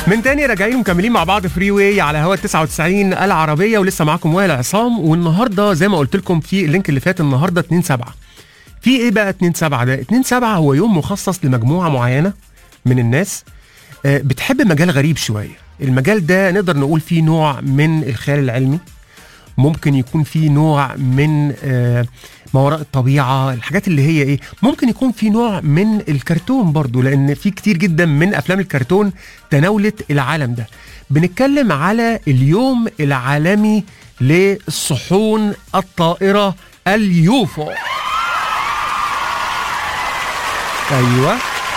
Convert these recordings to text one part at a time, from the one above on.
من تاني راجعين ومكملين مع بعض فري واي على هوا 99 العربيه ولسه معاكم وائل عصام والنهارده زي ما قلت لكم في اللينك اللي فات النهارده 2 7 في ايه بقى 2 7 ده 2 7 هو يوم مخصص لمجموعه معينه من الناس آه، بتحب مجال غريب شويه المجال ده نقدر نقول فيه نوع من الخيال العلمي ممكن يكون فيه نوع من آه، ما وراء الطبيعه الحاجات اللي هي ايه ممكن يكون في نوع من الكرتون برضو لان في كتير جدا من افلام الكرتون تناولت العالم ده بنتكلم على اليوم العالمي للصحون الطائره اليوفو ايوه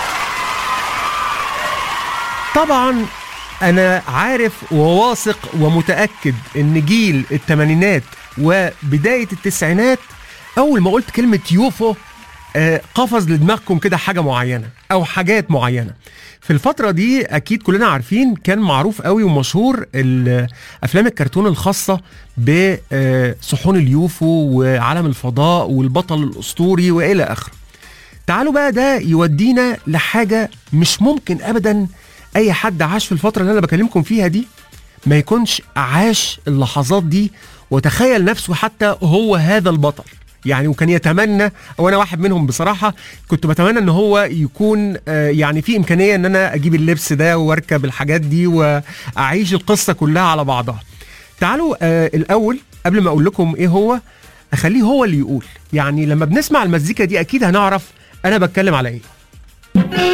طبعا انا عارف وواثق ومتاكد ان جيل الثمانينات وبدايه التسعينات اول ما قلت كلمه يوفو آه، قفز لدماغكم كده حاجه معينه او حاجات معينه في الفتره دي اكيد كلنا عارفين كان معروف قوي ومشهور ال- افلام الكرتون الخاصه بصحون اليوفو وعالم الفضاء والبطل الاسطوري والى اخره تعالوا بقى ده يودينا لحاجه مش ممكن ابدا اي حد عاش في الفتره اللي انا بكلمكم فيها دي ما يكونش عاش اللحظات دي وتخيل نفسه حتى هو هذا البطل يعني وكان يتمنى وانا واحد منهم بصراحه كنت بتمنى ان هو يكون آه، يعني في امكانيه ان انا اجيب اللبس ده واركب الحاجات دي واعيش القصه كلها على بعضها تعالوا آه الاول قبل ما اقول لكم ايه هو اخليه هو اللي يقول يعني لما بنسمع المزيكا دي اكيد هنعرف انا بتكلم على ايه